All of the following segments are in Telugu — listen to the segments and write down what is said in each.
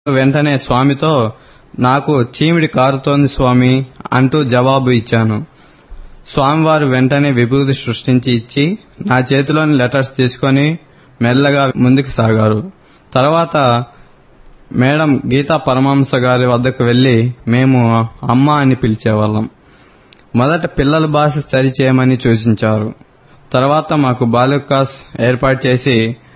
వెంటనే స్వామితో నాకు చీమిడి కారుతోంది స్వామి అంటూ జవాబు ఇచ్చాను స్వామివారు వెంటనే విభూతి సృష్టించి ఇచ్చి నా చేతిలోని లెటర్స్ తీసుకొని మెల్లగా ముందుకు సాగారు తర్వాత మేడం గీతా పరమహంస గారి వద్దకు వెళ్లి మేము అమ్మ అని పిలిచేవాళ్ళం మొదట పిల్లల భాష సరి చేయమని సూచించారు తర్వాత మాకు బాలికాస్ ఏర్పాటు చేసి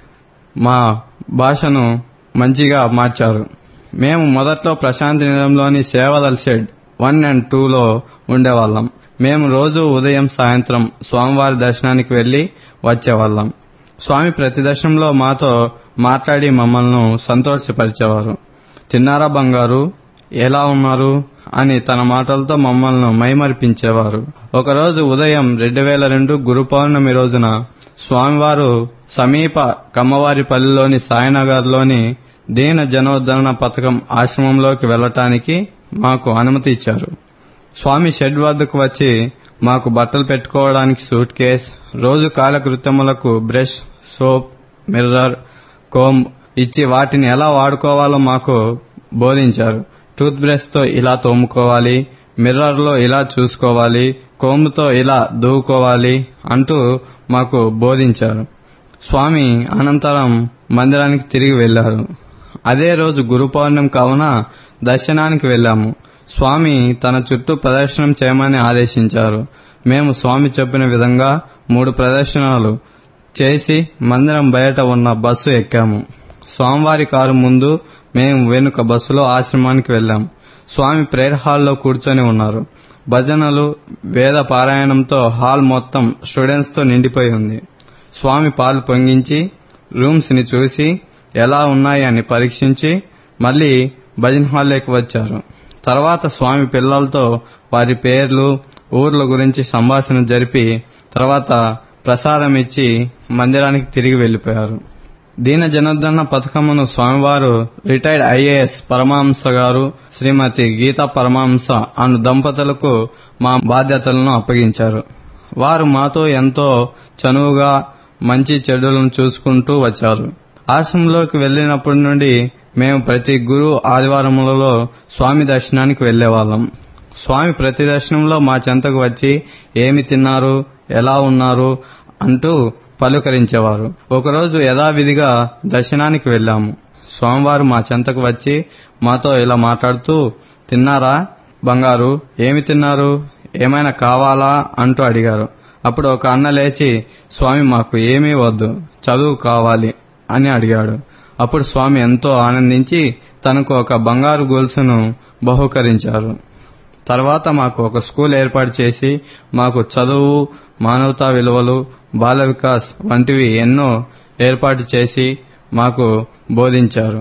మా భాషను మంచిగా మార్చారు మేము మొదట్లో ప్రశాంతి నిలయంలోని సేవదల్ షెడ్ వన్ అండ్ టూలో ఉండేవాళ్ళం మేము రోజు ఉదయం సాయంత్రం స్వామివారి దర్శనానికి వెళ్లి వచ్చేవాళ్ళం స్వామి ప్రతి దర్శనంలో మాతో మాట్లాడి మమ్మల్ని సంతోషపరిచేవారు తిన్నారా బంగారు ఎలా ఉన్నారు అని తన మాటలతో మమ్మల్ని మైమరిపించేవారు ఒకరోజు ఉదయం రెండు వేల రెండు గురు పౌర్ణమి రోజున స్వామివారు సమీప కమ్మవారిపల్లిలోని సాయినగర్లోని దీన జనోద్ధరణ పథకం ఆశ్రమంలోకి వెళ్లటానికి మాకు అనుమతి ఇచ్చారు స్వామి షెడ్ వద్దకు వచ్చి మాకు బట్టలు పెట్టుకోవడానికి సూట్ కేస్ రోజు కాలకృత్యములకు బ్రష్ సోప్ మిర్రర్ కోంబ్ ఇచ్చి వాటిని ఎలా వాడుకోవాలో మాకు బోధించారు టూత్ బ్రష్ తో ఇలా తోముకోవాలి మిర్రర్ లో ఇలా చూసుకోవాలి కోంబుతో ఇలా దూకోవాలి అంటూ మాకు బోధించారు స్వామి అనంతరం మందిరానికి తిరిగి వెళ్లారు అదే రోజు గురు పౌర్ణమి కావున దర్శనానికి వెళ్ళాము స్వామి తన చుట్టూ ప్రదర్శనం చేయమని ఆదేశించారు మేము స్వామి చెప్పిన విధంగా మూడు ప్రదర్శనలు చేసి మందిరం బయట ఉన్న బస్సు ఎక్కాము స్వామివారి కారు ముందు మేము వెనుక బస్సులో ఆశ్రమానికి వెళ్ళాం స్వామి ప్రేయర్ హాల్లో కూర్చొని ఉన్నారు భజనలు వేద పారాయణంతో హాల్ మొత్తం స్టూడెంట్స్ తో నిండిపోయి ఉంది స్వామి పాలు పొంగించి రూమ్స్ ని చూసి ఎలా ఉన్నాయి అని పరీక్షించి మళ్లీ భజన్ హాల్లోకి వచ్చారు తర్వాత స్వామి పిల్లలతో వారి పేర్లు ఊర్ల గురించి సంభాషణ జరిపి తర్వాత ప్రసాదం ఇచ్చి మందిరానికి తిరిగి వెళ్లిపోయారు దీన జనోద్ధరణ పథకమును స్వామివారు రిటైర్డ్ ఐఏఎస్ పరమహంస గారు శ్రీమతి గీతా పరమహంస అను దంపతులకు మా బాధ్యతలను అప్పగించారు వారు మాతో ఎంతో చనువుగా మంచి చెడులను చూసుకుంటూ వచ్చారు ఆశ్రమంలోకి వెళ్లినప్పటి నుండి మేము ప్రతి గురు ఆదివారములలో స్వామి దర్శనానికి వెళ్లేవాళ్ళం స్వామి ప్రతి దర్శనంలో మా చెంతకు వచ్చి ఏమి తిన్నారు ఎలా ఉన్నారు అంటూ పలుకరించేవారు ఒకరోజు యథావిధిగా దర్శనానికి వెళ్ళాము స్వామివారు మా చెంతకు వచ్చి మాతో ఇలా మాట్లాడుతూ తిన్నారా బంగారు ఏమి తిన్నారు ఏమైనా కావాలా అంటూ అడిగారు అప్పుడు ఒక అన్న లేచి స్వామి మాకు ఏమీ వద్దు చదువు కావాలి అని అడిగాడు అప్పుడు స్వామి ఎంతో ఆనందించి తనకు ఒక బంగారు గొలుసును బహుకరించారు తర్వాత మాకు ఒక స్కూల్ ఏర్పాటు చేసి మాకు చదువు మానవతా విలువలు బాల వికాస్ వంటివి ఎన్నో ఏర్పాటు చేసి మాకు బోధించారు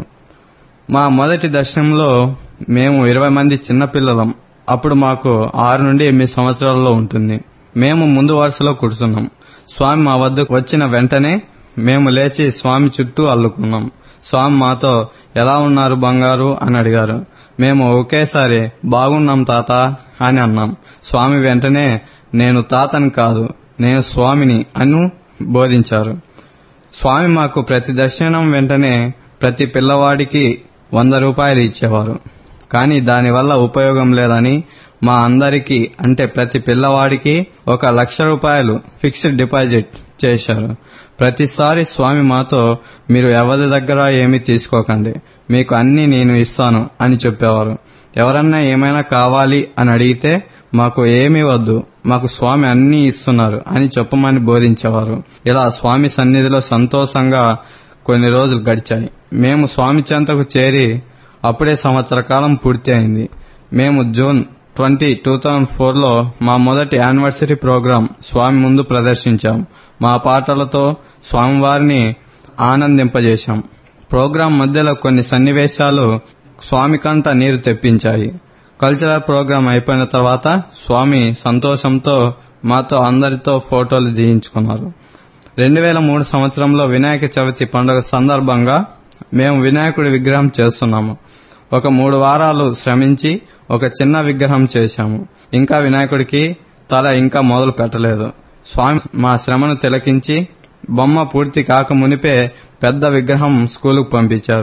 మా మొదటి దర్శనంలో మేము ఇరవై మంది చిన్నపిల్లలం అప్పుడు మాకు ఆరు నుండి ఎనిమిది సంవత్సరాలలో ఉంటుంది మేము ముందు వరుసలో కూర్చున్నాం స్వామి మా వద్దకు వచ్చిన వెంటనే మేము లేచి స్వామి చుట్టూ అల్లుకున్నాం స్వామి మాతో ఎలా ఉన్నారు బంగారు అని అడిగారు మేము ఒకేసారి బాగున్నాం తాత అని అన్నాం స్వామి వెంటనే నేను తాతని కాదు నేను స్వామిని అను బోధించారు స్వామి మాకు ప్రతి దర్శనం వెంటనే ప్రతి పిల్లవాడికి వంద రూపాయలు ఇచ్చేవారు కానీ దానివల్ల ఉపయోగం లేదని మా అందరికీ అంటే ప్రతి పిల్లవాడికి ఒక లక్ష రూపాయలు ఫిక్స్డ్ డిపాజిట్ చేశారు ప్రతిసారి స్వామి మాతో మీరు ఎవరి దగ్గర ఏమీ తీసుకోకండి మీకు అన్ని నేను ఇస్తాను అని చెప్పేవారు ఎవరన్నా ఏమైనా కావాలి అని అడిగితే మాకు ఏమీ వద్దు మాకు స్వామి అన్ని ఇస్తున్నారు అని చెప్పమని బోధించేవారు ఇలా స్వామి సన్నిధిలో సంతోషంగా కొన్ని రోజులు గడిచాయి మేము స్వామి చెంతకు చేరి అప్పుడే సంవత్సర కాలం పూర్తి అయింది మేము జూన్ ట్వంటీ టూ థౌజండ్ ఫోర్లో మా మొదటి యానివర్సరీ ప్రోగ్రాం స్వామి ముందు ప్రదర్శించాం మా పాటలతో స్వామివారిని ఆనందింపజేశాం ప్రోగ్రాం మధ్యలో కొన్ని సన్నివేశాలు స్వామి కంట నీరు తెప్పించాయి కల్చరల్ ప్రోగ్రాం అయిపోయిన తర్వాత స్వామి సంతోషంతో మాతో అందరితో ఫోటోలు దిగించుకున్నారు రెండు వేల మూడు సంవత్సరంలో వినాయక చవితి పండుగ సందర్భంగా మేము వినాయకుడి విగ్రహం చేస్తున్నాము ఒక మూడు వారాలు శ్రమించి ఒక చిన్న విగ్రహం చేశాము ఇంకా వినాయకుడికి తల ఇంకా మొదలు పెట్టలేదు స్వామి మా శ్రమను తిలకించి బొమ్మ పూర్తి కాక మునిపే పెద్ద విగ్రహం స్కూలుకు పంపించారు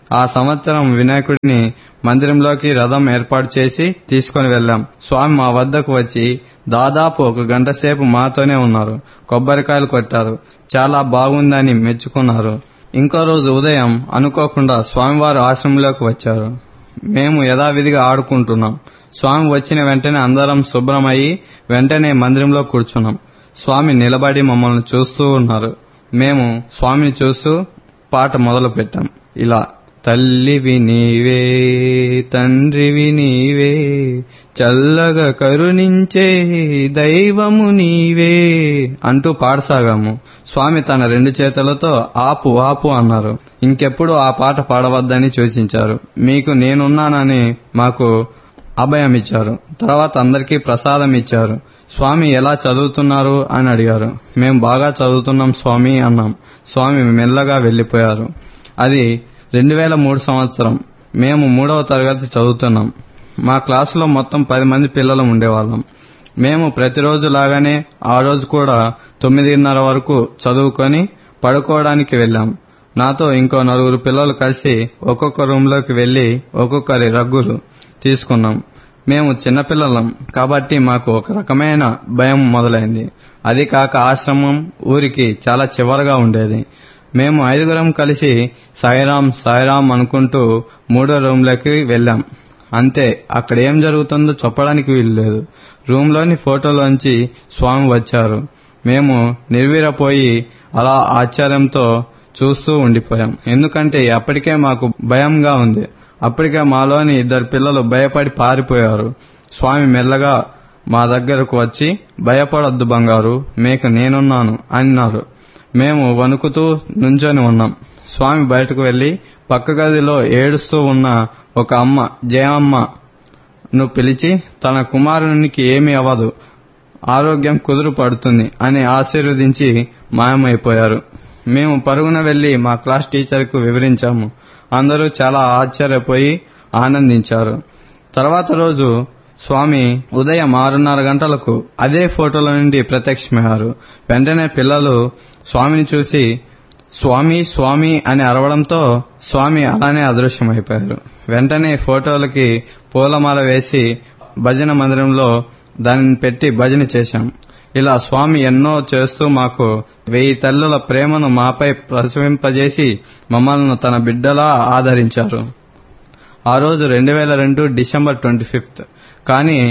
ఆ సంవత్సరం వినాయకుడిని మందిరంలోకి రథం ఏర్పాటు చేసి తీసుకొని వెళ్ళాం స్వామి మా వద్దకు వచ్చి దాదాపు ఒక గంట సేపు మాతోనే ఉన్నారు కొబ్బరికాయలు కొట్టారు చాలా బాగుందని మెచ్చుకున్నారు ఇంకో రోజు ఉదయం అనుకోకుండా స్వామివారు ఆశ్రమంలోకి వచ్చారు మేము యథావిధిగా ఆడుకుంటున్నాం స్వామి వచ్చిన వెంటనే అందరం శుభ్రమయ్యి వెంటనే మందిరంలో కూర్చున్నాం స్వామి నిలబడి మమ్మల్ని చూస్తూ ఉన్నారు మేము స్వామిని చూస్తూ పాట మొదలు పెట్టాం ఇలా తల్లివి నీవే తండ్రివి నీవే చల్లగా కరుణించే దైవము నీవే అంటూ పాడసాగాము స్వామి తన రెండు చేతులతో ఆపు ఆపు అన్నారు ఇంకెప్పుడు ఆ పాట పాడవద్దని సూచించారు మీకు నేనున్నానని మాకు అభయం ఇచ్చారు తర్వాత అందరికీ ప్రసాదం ఇచ్చారు స్వామి ఎలా చదువుతున్నారు అని అడిగారు మేము బాగా చదువుతున్నాం స్వామి అన్నాం స్వామి మెల్లగా వెళ్లిపోయారు అది రెండు వేల మూడు సంవత్సరం మేము మూడవ తరగతి చదువుతున్నాం మా క్లాసులో మొత్తం పది మంది పిల్లలు ఉండేవాళ్ళం మేము ప్రతిరోజు లాగానే ఆ రోజు కూడా తొమ్మిదిన్నర వరకు చదువుకొని పడుకోవడానికి వెళ్ళాం నాతో ఇంకో నలుగురు పిల్లలు కలిసి ఒక్కొక్క రూంలోకి వెళ్లి ఒక్కొక్కరి రగ్గులు తీసుకున్నాం మేము చిన్నపిల్లలం కాబట్టి మాకు ఒక రకమైన భయం మొదలైంది అది కాక ఆశ్రమం ఊరికి చాలా చివరగా ఉండేది మేము ఐదుగురం కలిసి సాయిరాం సాయిరాం అనుకుంటూ మూడో రూంలోకి వెళ్ళాం అంతే అక్కడ ఏం జరుగుతుందో చెప్పడానికి వీలు లేదు రూంలోని ఫోటోలోంచి స్వామి వచ్చారు మేము నిర్వీరపోయి అలా ఆశ్చర్యంతో చూస్తూ ఉండిపోయాం ఎందుకంటే అప్పటికే మాకు భయంగా ఉంది అప్పటికే మాలోని ఇద్దరు పిల్లలు భయపడి పారిపోయారు స్వామి మెల్లగా మా దగ్గరకు వచ్చి భయపడొద్దు బంగారు మీకు నేనున్నాను అన్నారు మేము వణుకుతూ నుంచొని ఉన్నాం స్వామి బయటకు వెళ్లి పక్క గదిలో ఏడుస్తూ ఉన్న ఒక అమ్మ జయమ్మ ను పిలిచి తన కుమారునికి ఏమీ అవ్వదు ఆరోగ్యం కుదురు పడుతుంది అని ఆశీర్వదించి మాయమైపోయారు మేము పరుగున వెళ్లి మా క్లాస్ టీచర్కు వివరించాము అందరూ చాలా ఆశ్చర్యపోయి ఆనందించారు తర్వాత రోజు స్వామి ఉదయం ఆరున్నర గంటలకు అదే ఫోటోల నుండి ప్రత్యక్షమయ్యారు వెంటనే పిల్లలు స్వామిని చూసి స్వామి స్వామి అని అరవడంతో స్వామి అలానే అదృశ్యమైపోయారు వెంటనే ఫోటోలకి పూలమాల వేసి భజన మందిరంలో దానిని పెట్టి భజన చేశాం ఇలా స్వామి ఎన్నో చేస్తూ మాకు వెయ్యి తల్లుల ప్రేమను మాపై ప్రసవింపజేసి మమ్మల్ని తన బిడ్డలా ఆదరించారు ఆ రోజు రెండు వేల రెండు డిసెంబర్ ట్వంటీ ఫిఫ్త్ కానీ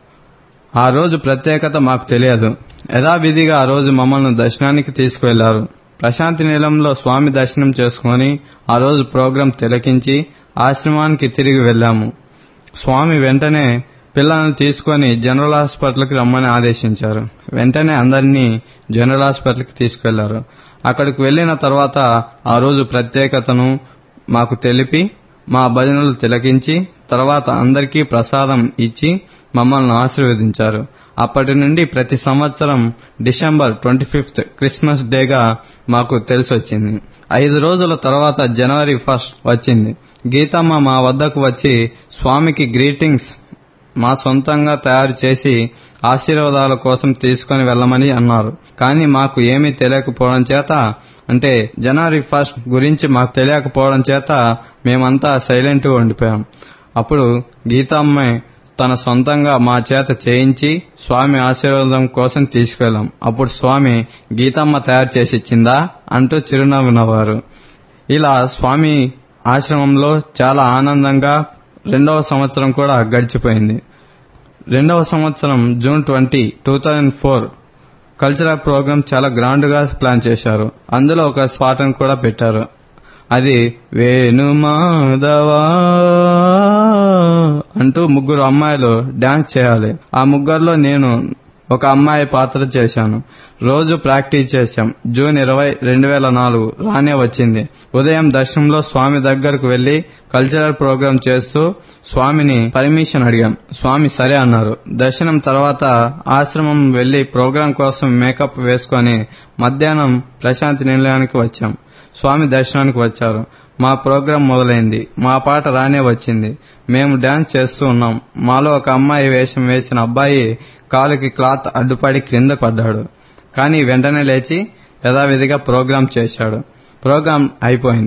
ఆ రోజు ప్రత్యేకత మాకు తెలియదు యథావిధిగా ఆ రోజు మమ్మల్ని దర్శనానికి తీసుకువెళ్లారు ప్రశాంతి నీలంలో స్వామి దర్శనం చేసుకుని ఆ రోజు ప్రోగ్రాం తిలకించి ఆశ్రమానికి తిరిగి వెళ్లాము స్వామి వెంటనే పిల్లలను తీసుకొని జనరల్ హాస్పిటల్కి రమ్మని ఆదేశించారు వెంటనే అందరినీ జనరల్ హాస్పిటల్కి తీసుకెళ్లారు అక్కడికి వెళ్లిన తర్వాత ఆ రోజు ప్రత్యేకతను మాకు తెలిపి మా భజనలు తిలకించి తర్వాత అందరికీ ప్రసాదం ఇచ్చి మమ్మల్ని ఆశీర్వదించారు అప్పటి నుండి ప్రతి సంవత్సరం డిసెంబర్ ట్వంటీ ఫిఫ్త్ క్రిస్మస్ డేగా మాకు తెలిసొచ్చింది ఐదు రోజుల తర్వాత జనవరి ఫస్ట్ వచ్చింది గీతమ్మ మా వద్దకు వచ్చి స్వామికి గ్రీటింగ్స్ మా సొంతంగా తయారు చేసి ఆశీర్వాదాల కోసం తీసుకుని వెళ్ళమని అన్నారు కానీ మాకు ఏమీ తెలియకపోవడం చేత అంటే జనవరి ఫస్ట్ గురించి మాకు తెలియకపోవడం చేత మేమంతా సైలెంట్గా ఉండిపోయాం అప్పుడు గీతమ్మ తన సొంతంగా మా చేత చేయించి స్వామి ఆశీర్వాదం కోసం తీసుకెళ్ళాం అప్పుడు స్వామి గీతమ్మ తయారు చేసి ఇచ్చిందా అంటూ చిరునవ్వు నవ్వారు ఇలా స్వామి ఆశ్రమంలో చాలా ఆనందంగా రెండవ సంవత్సరం కూడా గడిచిపోయింది రెండవ సంవత్సరం June twenty two thousand four cultural programme చాలా గ్రాండ్ గా ప్లాన్ చేశారు అందులో ఒక పాటను కూడా పెట్టారు అది వేణుమాధవా అంటూ ముగ్గురు అమ్మాయిలు డాన్స్ చేయాలి ఆ ముగ్గురులో నేను ఒక అమ్మాయి పాత్ర చేశాను రోజు ప్రాక్టీస్ చేశాం జూన్ ఇరవై రెండు వేల నాలుగు రానే వచ్చింది ఉదయం దర్శనంలో స్వామి దగ్గరకు వెళ్లి కల్చరల్ ప్రోగ్రాం చేస్తూ స్వామిని పర్మిషన్ అడిగాం స్వామి సరే అన్నారు దర్శనం తర్వాత ఆశ్రమం వెళ్లి ప్రోగ్రాం కోసం మేకప్ వేసుకొని మధ్యాహ్నం ప్రశాంతి నిలయానికి వచ్చాం స్వామి దర్శనానికి వచ్చారు మా ప్రోగ్రాం మొదలైంది మా పాట రానే వచ్చింది మేము డాన్స్ చేస్తూ ఉన్నాం మాలో ఒక అమ్మాయి వేషం వేసిన అబ్బాయి కాలుకి క్లాత్ అడ్డుపడి క్రింద పడ్డాడు కానీ వెంటనే లేచి యథావిధిగా ప్రోగ్రాం చేశాడు ప్రోగ్రాం అయిపోయింది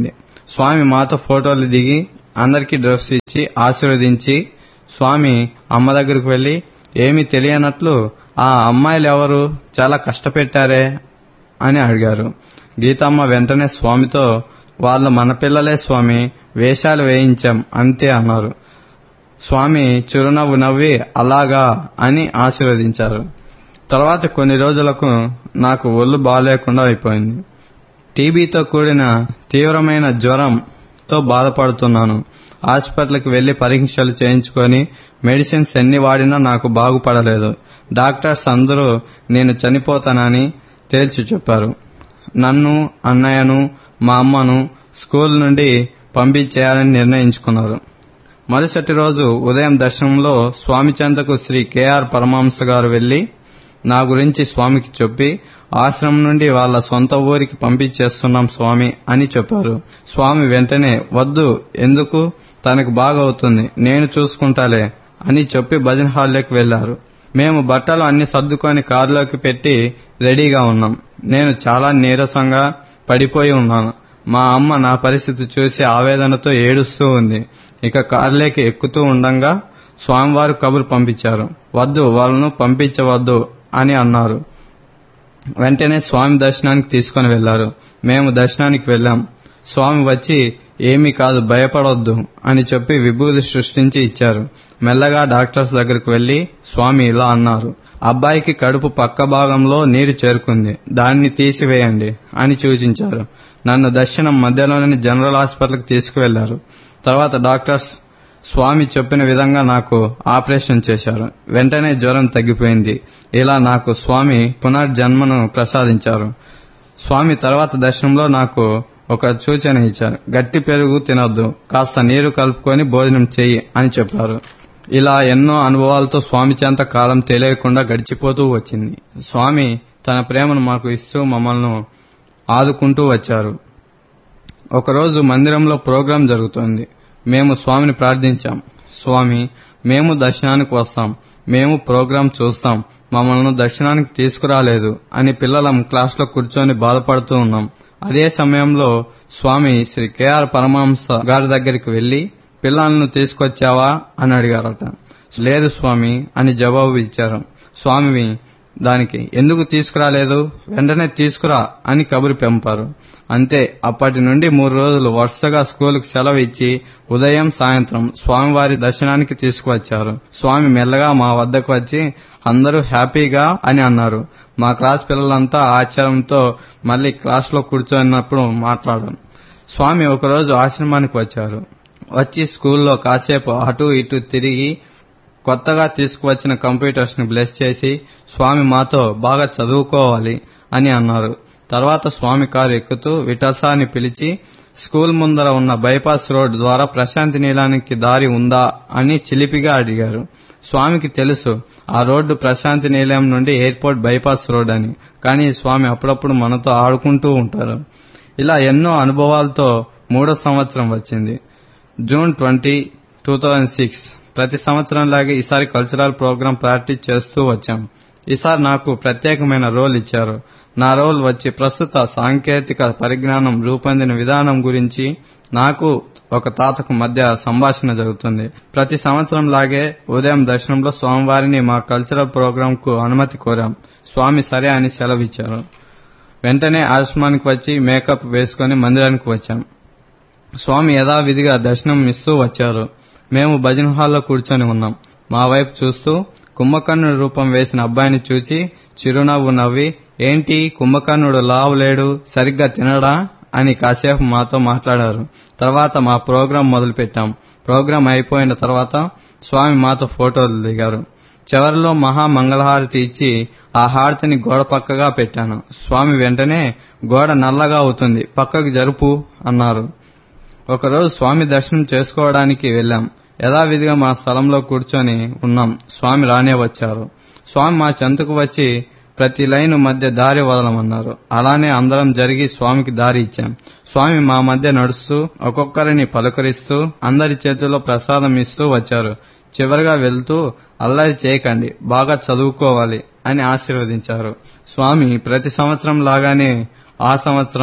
స్వామి మాతో ఫోటోలు దిగి అందరికీ డ్రెస్ ఇచ్చి ఆశీర్వదించి స్వామి అమ్మ దగ్గరకు వెళ్లి ఏమీ తెలియనట్లు ఆ అమ్మాయిలు ఎవరు చాలా కష్టపెట్టారే అని అడిగారు గీతమ్మ వెంటనే స్వామితో వాళ్ళు మన పిల్లలే స్వామి వేషాలు వేయించాం అంతే అన్నారు స్వామి చిరునవ్వు నవ్వి అలాగా అని ఆశీర్వదించారు తర్వాత కొన్ని రోజులకు నాకు ఒళ్ళు బాగాలేకుండా అయిపోయింది టీబీతో కూడిన తీవ్రమైన జ్వరంతో బాధపడుతున్నాను హాస్పిటల్కి వెళ్లి పరీక్షలు చేయించుకొని మెడిసిన్స్ ఎన్ని వాడినా నాకు బాగుపడలేదు డాక్టర్స్ అందరూ నేను చనిపోతానని తేల్చి చెప్పారు నన్ను అన్నయ్యను మా అమ్మను స్కూల్ నుండి పంపించేయాలని నిర్ణయించుకున్నారు మరుసటి రోజు ఉదయం దర్శనంలో స్వామి చెంతకు శ్రీ కెఆర్ పరమాంస గారు వెళ్లి నా గురించి స్వామికి చెప్పి ఆశ్రమం నుండి వాళ్ళ సొంత ఊరికి పంపించేస్తున్నాం స్వామి అని చెప్పారు స్వామి వెంటనే వద్దు ఎందుకు తనకు బాగవుతుంది నేను చూసుకుంటాలే అని చెప్పి భజన హాల్లోకి వెళ్లారు మేము బట్టలు అన్ని సర్దుకొని కారులోకి పెట్టి రెడీగా ఉన్నాం నేను చాలా నీరసంగా పడిపోయి ఉన్నాను మా అమ్మ నా పరిస్థితి చూసి ఆవేదనతో ఏడుస్తూ ఉంది ఇక కారులోకి ఎక్కుతూ ఉండంగా స్వామివారు కబురు పంపించారు వద్దు వాళ్ళను పంపించవద్దు అని అన్నారు వెంటనే స్వామి దర్శనానికి తీసుకుని వెళ్లారు మేము దర్శనానికి వెళ్ళాం స్వామి వచ్చి ఏమీ కాదు భయపడొద్దు అని చెప్పి విభూతి సృష్టించి ఇచ్చారు మెల్లగా డాక్టర్స్ దగ్గరకు వెళ్లి స్వామి ఇలా అన్నారు అబ్బాయికి కడుపు పక్క భాగంలో నీరు చేరుకుంది దాన్ని తీసివేయండి అని సూచించారు నన్ను దర్శనం మధ్యలోనే జనరల్ హాస్పిటల్కి తీసుకువెళ్లారు తర్వాత డాక్టర్స్ స్వామి చెప్పిన విధంగా నాకు ఆపరేషన్ చేశారు వెంటనే జ్వరం తగ్గిపోయింది ఇలా నాకు స్వామి పునర్జన్మను ప్రసాదించారు స్వామి తర్వాత దర్శనంలో నాకు ఒక సూచన ఇచ్చారు గట్టి పెరుగు తినొద్దు కాస్త నీరు కలుపుకొని భోజనం చెయ్యి అని చెప్పారు ఇలా ఎన్నో అనుభవాలతో స్వామి చెంత కాలం తెలియకుండా గడిచిపోతూ వచ్చింది స్వామి తన ప్రేమను మాకు ఇస్తూ మమ్మల్ని ఆదుకుంటూ వచ్చారు ఒకరోజు మందిరంలో ప్రోగ్రాం జరుగుతోంది మేము స్వామిని ప్రార్థించాం స్వామి మేము దర్శనానికి వస్తాం మేము ప్రోగ్రాం చూస్తాం మమ్మల్ని దర్శనానికి తీసుకురాలేదు అని పిల్లలం క్లాస్లో కూర్చొని బాధపడుతూ ఉన్నాం అదే సమయంలో స్వామి శ్రీ కెఆర్ పరమహంస గారి దగ్గరికి వెళ్లి పిల్లలను తీసుకొచ్చావా అని అడిగారట లేదు స్వామి అని జవాబు ఇచ్చారు స్వామి దానికి ఎందుకు తీసుకురాలేదు వెంటనే తీసుకురా అని కబురు పెంపారు అంతే అప్పటి నుండి మూడు రోజులు వరుసగా స్కూలుకు సెలవు ఇచ్చి ఉదయం సాయంత్రం స్వామివారి దర్శనానికి తీసుకువచ్చారు స్వామి మెల్లగా మా వద్దకు వచ్చి అందరూ హ్యాపీగా అని అన్నారు మా క్లాస్ పిల్లలంతా ఆశ్చర్యంతో మళ్ళీ క్లాస్లో కూర్చోన్నప్పుడు మాట్లాడాం స్వామి ఒకరోజు ఆశ్రమానికి వచ్చారు వచ్చి స్కూల్లో కాసేపు అటు ఇటు తిరిగి కొత్తగా తీసుకువచ్చిన కంప్యూటర్స్ ని బ్లెస్ చేసి స్వామి మాతో బాగా చదువుకోవాలి అని అన్నారు తర్వాత స్వామి కారు ఎక్కుతూ విఠల్సాని పిలిచి స్కూల్ ముందర ఉన్న బైపాస్ రోడ్ ద్వారా ప్రశాంతి నీలానికి దారి ఉందా అని చిలిపిగా అడిగారు స్వామికి తెలుసు ఆ రోడ్డు ప్రశాంతి నిలయం నుండి ఎయిర్పోర్ట్ బైపాస్ రోడ్ అని కానీ స్వామి అప్పుడప్పుడు మనతో ఆడుకుంటూ ఉంటారు ఇలా ఎన్నో అనుభవాలతో మూడో సంవత్సరం వచ్చింది June twenty two thousand six ప్రతి సంవత్సరంలాగే ఈసారి కల్చరల్ ప్రోగ్రాం ప్రాక్టీస్ చేస్తూ వచ్చాం ఈసారి నాకు ప్రత్యేకమైన రోల్ ఇచ్చారు నా రోల్ వచ్చి ప్రస్తుత సాంకేతిక పరిజ్ఞానం రూపొందిన విధానం గురించి నాకు ఒక తాతకు మధ్య సంభాషణ జరుగుతుంది ప్రతి సంవత్సరం లాగే ఉదయం దర్శనంలో స్వామివారిని మా కల్చరల్ ప్రోగ్రాం కు అనుమతి కోరాం స్వామి సరే అని సెలవిచ్చారు వెంటనే ఆయుష్మానికి వచ్చి మేకప్ వేసుకుని మందిరానికి వచ్చాం స్వామి యథావిధిగా దర్శనం ఇస్తూ వచ్చారు మేము భజన హాల్లో కూర్చొని ఉన్నాం మా వైపు చూస్తూ కుంభకర్ణుడి రూపం వేసిన అబ్బాయిని చూచి చిరునవ్వు నవ్వి ఏంటి కుంభకర్ణుడు లావు లేడు సరిగ్గా తినడా అని కాసేపు మాతో మాట్లాడారు తర్వాత మా ప్రోగ్రాం మొదలుపెట్టాం ప్రోగ్రాం అయిపోయిన తర్వాత స్వామి మాతో ఫోటోలు దిగారు చివరిలో మహా మంగళహారతి ఇచ్చి ఆ హారతిని గోడ పక్కగా పెట్టాను స్వామి వెంటనే గోడ నల్లగా అవుతుంది పక్కకు జరుపు అన్నారు ఒకరోజు స్వామి దర్శనం చేసుకోవడానికి వెళ్ళాం యథావిధిగా మా స్థలంలో కూర్చొని ఉన్నాం స్వామి రానే వచ్చారు స్వామి మా చెంతకు వచ్చి ప్రతి లైను మధ్య దారి వదలమన్నారు అలానే అందరం జరిగి స్వామికి దారి ఇచ్చాం స్వామి మా మధ్య నడుస్తూ ఒక్కొక్కరిని పలకరిస్తూ అందరి చేతుల్లో ప్రసాదం ఇస్తూ వచ్చారు చివరిగా వెళ్తూ అల్లరి చేయకండి బాగా చదువుకోవాలి అని ఆశీర్వదించారు స్వామి ప్రతి సంవత్సరం లాగానే ఆ సంవత్సరం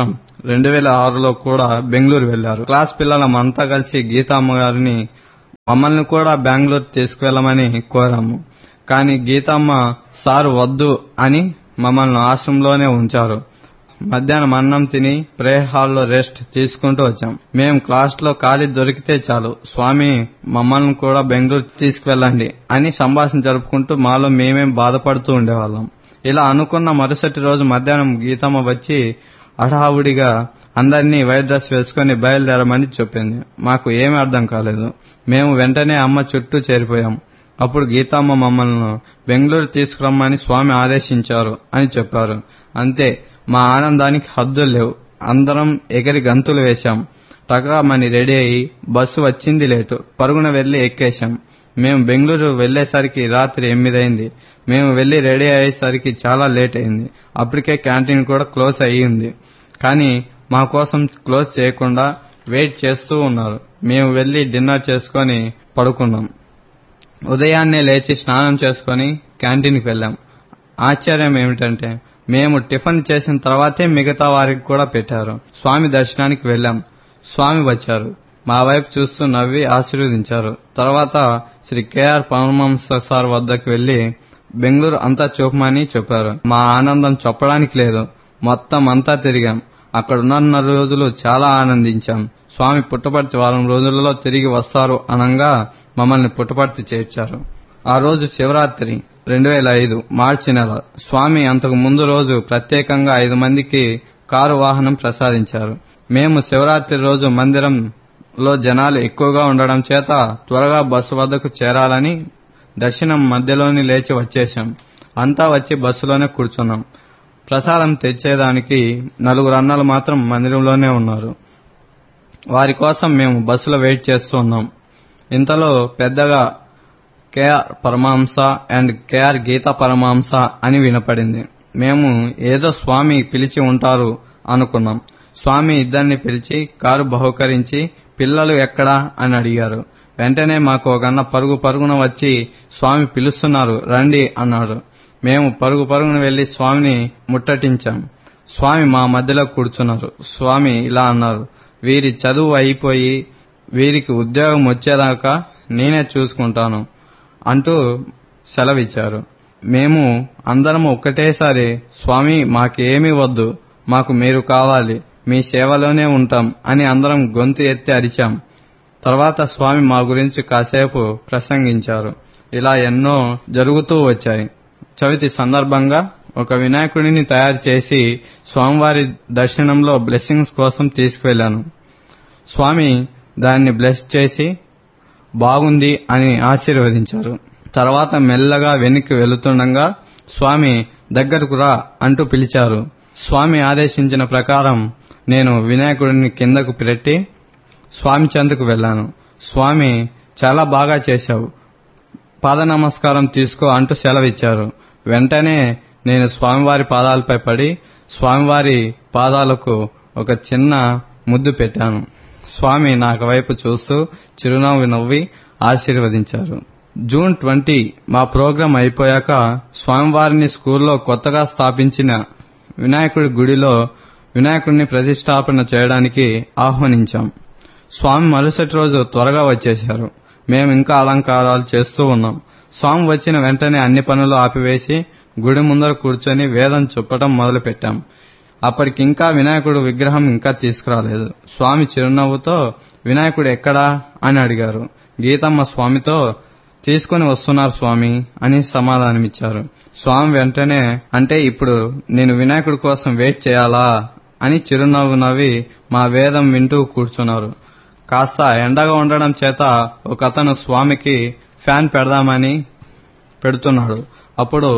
రెండు వేల ఆరులో కూడా బెంగళూరు వెళ్లారు క్లాస్ పిల్లలమంతా కలిసి గీతమ్మ గారిని మమ్మల్ని కూడా బెంగళూరు తీసుకువెళ్ళమని కోరాము కానీ గీతమ్మ సారు వద్దు అని మమ్మల్ని ఆశ్రమంలోనే ఉంచారు మధ్యాహ్నం అన్నం తిని ప్రేయర్ హాల్లో రెస్ట్ తీసుకుంటూ వచ్చాం మేము క్లాస్లో ఖాళీ దొరికితే చాలు స్వామి మమ్మల్ని కూడా బెంగళూరు తీసుకువెళ్ళండి అని సంభాషణ జరుపుకుంటూ మాలో మేమేం బాధపడుతూ ఉండేవాళ్ళం ఇలా అనుకున్న మరుసటి రోజు మధ్యాహ్నం గీతమ్మ వచ్చి హడావుడిగా అందరినీ వైట్ డ్రెస్ వేసుకుని బయలుదేరమని చెప్పింది మాకు ఏమీ అర్థం కాలేదు మేము వెంటనే అమ్మ చుట్టూ చేరిపోయాం అప్పుడు గీతమ్మ మమ్మల్ని బెంగళూరు తీసుకురమ్మని స్వామి ఆదేశించారు అని చెప్పారు అంతే మా ఆనందానికి హద్దులు లేవు అందరం ఎగిరి గంతులు వేశాం టకామని రెడీ అయి బస్సు వచ్చింది లేటు పరుగున వెళ్లి ఎక్కేశాం మేము బెంగళూరు వెళ్లేసరికి రాత్రి ఎనిమిదైంది మేము వెళ్లి రెడీ అయ్యేసరికి చాలా లేట్ అయింది అప్పటికే క్యాంటీన్ కూడా క్లోజ్ అయ్యింది కానీ మా కోసం క్లోజ్ చేయకుండా వెయిట్ చేస్తూ ఉన్నారు మేము వెళ్లి డిన్నర్ చేసుకొని పడుకున్నాం ఉదయాన్నే లేచి స్నానం చేసుకొని క్యాంటీన్కి వెళ్ళాం ఆశ్చర్యం ఏమిటంటే మేము టిఫిన్ చేసిన తర్వాతే మిగతా వారికి కూడా పెట్టారు స్వామి దర్శనానికి వెళ్ళాం స్వామి వచ్చారు మా వైపు చూస్తూ నవ్వి ఆశీర్వదించారు తర్వాత శ్రీ కేఆర్ పరమహంస సార్ వద్దకు వెళ్లి బెంగళూరు అంతా చూపమని చెప్పారు మా ఆనందం చెప్పడానికి లేదు మొత్తం అంతా తిరిగాం అక్కడున్న రోజులు చాలా ఆనందించాం స్వామి పుట్టపర్తి వారం రోజులలో తిరిగి వస్తారు అనంగా మమ్మల్ని పుట్టపర్తి చేర్చారు ఆ రోజు శివరాత్రి రెండు వేల ఐదు మార్చి నెల స్వామి అంతకు ముందు రోజు ప్రత్యేకంగా ఐదు మందికి కారు వాహనం ప్రసాదించారు మేము శివరాత్రి రోజు మందిరంలో జనాలు ఎక్కువగా ఉండడం చేత త్వరగా బస్సు వద్దకు చేరాలని దర్శనం మధ్యలోని లేచి వచ్చేశాం అంతా వచ్చి బస్సులోనే కూర్చున్నాం ప్రసాదం తెచ్చేదానికి నలుగురు అన్నలు మాత్రం మందిరంలోనే ఉన్నారు వారి కోసం మేము బస్సులో వెయిట్ చేస్తూ ఉన్నాం ఇంతలో పెద్దగా KR Paramahamsa and KR Geetha Paramahamsa అని వినపడింది మేము ఏదో స్వామి పిలిచి ఉంటారు అనుకున్నాం స్వామి ఇద్దరిని పిలిచి కారు బహుకరించి పిల్లలు ఎక్కడా అని అడిగారు వెంటనే మాకు ఒక అన్న పరుగు పరుగున వచ్చి స్వామి పిలుస్తున్నారు రండి అన్నాడు మేము పరుగు పరుగున వెళ్లి స్వామిని ముట్టటించాం స్వామి మా మధ్యలో కూర్చున్నారు స్వామి ఇలా అన్నారు వీరి చదువు అయిపోయి వీరికి ఉద్యోగం వచ్చేదాకా నేనే చూసుకుంటాను అంటూ సెలవిచ్చారు మేము అందరం ఒక్కటేసారి స్వామి మాకేమీ వద్దు మాకు మీరు కావాలి మీ సేవలోనే ఉంటాం అని అందరం గొంతు ఎత్తి అరిచాం తర్వాత స్వామి మా గురించి కాసేపు ప్రసంగించారు ఇలా ఎన్నో జరుగుతూ వచ్చాయి చవితి సందర్భంగా ఒక వినాయకుడిని తయారు చేసి స్వామివారి దర్శనంలో బ్లెస్సింగ్స్ కోసం తీసుకువెళ్లాను స్వామి దాన్ని బ్లెస్ చేసి బాగుంది అని ఆశీర్వదించారు తర్వాత మెల్లగా వెనక్కి వెళుతుండగా స్వామి దగ్గరకు రా అంటూ పిలిచారు స్వామి ఆదేశించిన ప్రకారం నేను వినాయకుడిని కిందకు పెట్టి స్వామి చెందుకు వెళ్ళాను స్వామి చాలా బాగా చేశావు పాద నమస్కారం తీసుకో అంటూ సెలవిచ్చారు వెంటనే నేను స్వామివారి పాదాలపై పడి స్వామివారి పాదాలకు ఒక చిన్న ముద్దు పెట్టాను స్వామి నాకు వైపు చూస్తూ చిరునవ్వు నవ్వి ఆశీర్వదించారు జూన్ ట్వంటీ మా ప్రోగ్రాం అయిపోయాక స్వామివారిని స్కూల్లో కొత్తగా స్థాపించిన వినాయకుడి గుడిలో వినాయకుడిని ప్రతిష్టాపన చేయడానికి ఆహ్వానించాం స్వామి మరుసటి రోజు త్వరగా వచ్చేశారు మేము ఇంకా అలంకారాలు చేస్తూ ఉన్నాం స్వామి వచ్చిన వెంటనే అన్ని పనులు ఆపివేసి గుడి ముందర కూర్చొని వేదం చెప్పటం మొదలుపెట్టాం అప్పటికింకా వినాయకుడు విగ్రహం ఇంకా తీసుకురాలేదు స్వామి చిరునవ్వుతో వినాయకుడు ఎక్కడా అని అడిగారు గీతమ్మ స్వామితో తీసుకుని వస్తున్నారు స్వామి అని సమాధానమిచ్చారు స్వామి వెంటనే అంటే ఇప్పుడు నేను వినాయకుడి కోసం వెయిట్ చేయాలా అని చిరునవ్వు నవ్వి మా వేదం వింటూ కూర్చున్నారు కాస్త ఎండగా ఉండడం చేత ఒక అతను స్వామికి ఫ్యాన్ పెడదామని పెడుతున్నాడు అప్పుడు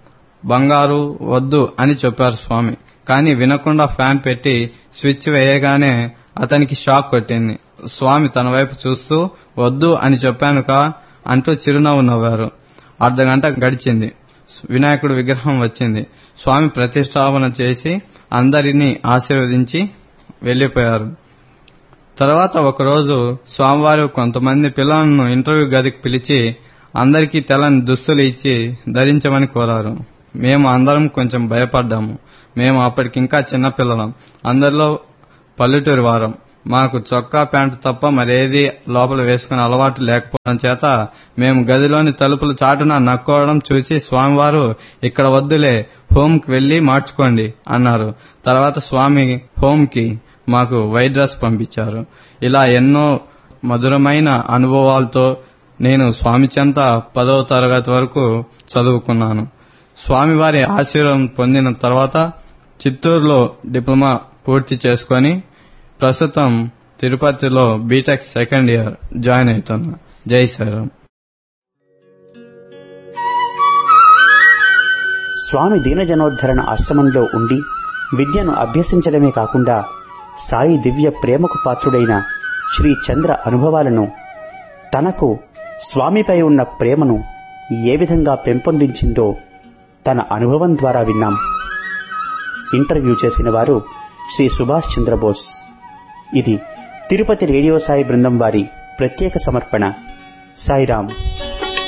బంగారు వద్దు అని చెప్పారు స్వామి కానీ వినకుండా ఫ్యాన్ పెట్టి స్విచ్ వేయగానే అతనికి షాక్ కొట్టింది స్వామి తన వైపు చూస్తూ వద్దు అని చెప్పానుక అంటూ చిరునవ్వు నవ్వారు అర్ధగంట గడిచింది వినాయకుడు విగ్రహం వచ్చింది స్వామి ప్రతిష్టాపన చేసి అందరినీ ఆశీర్వదించి వెళ్లిపోయారు తర్వాత ఒకరోజు స్వామివారు కొంతమంది పిల్లలను ఇంటర్వ్యూ గదికి పిలిచి అందరికీ తెల్లని దుస్తులు ఇచ్చి ధరించమని కోరారు మేము అందరం కొంచెం భయపడ్డాము మేము అప్పటికింకా చిన్నపిల్లలం అందరిలో పల్లెటూరి వారం మాకు చొక్కా ప్యాంటు తప్ప మరేది లోపల వేసుకునే అలవాటు లేకపోవడం చేత మేము గదిలోని తలుపులు చాటున నక్కోవడం చూసి స్వామివారు ఇక్కడ వద్దులే హోంకి వెళ్లి మార్చుకోండి అన్నారు తర్వాత స్వామి హోంకి మాకు వైట్ డ్రెస్ పంపించారు ఇలా ఎన్నో మధురమైన అనుభవాలతో నేను స్వామి చెంత పదవ తరగతి వరకు చదువుకున్నాను స్వామివారి ఆశీర్వాదం పొందిన తర్వాత చిత్తూరులో డిప్లొమా పూర్తి చేసుకొని ప్రస్తుతం తిరుపతిలో బీటెక్ సెకండ్ ఇయర్ జాయిన్ అవుతున్నా జై శ్రీరామ్ స్వామి దీనజనోద్ధరణ ఆశ్రమంలో ఉండి విద్యను అభ్యసించడమే కాకుండా సాయి దివ్య ప్రేమకు పాత్రుడైన శ్రీ చంద్ర అనుభవాలను తనకు స్వామిపై ఉన్న ప్రేమను ఏ విధంగా పెంపొందించిందో తన అనుభవం ద్వారా విన్నాం ఇంటర్వ్యూ చేసిన వారు శ్రీ సుభాష్ చంద్రబోస్ ఇది తిరుపతి రేడియో సాయి బృందం వారి ప్రత్యేక సమర్పణ సాయిరాం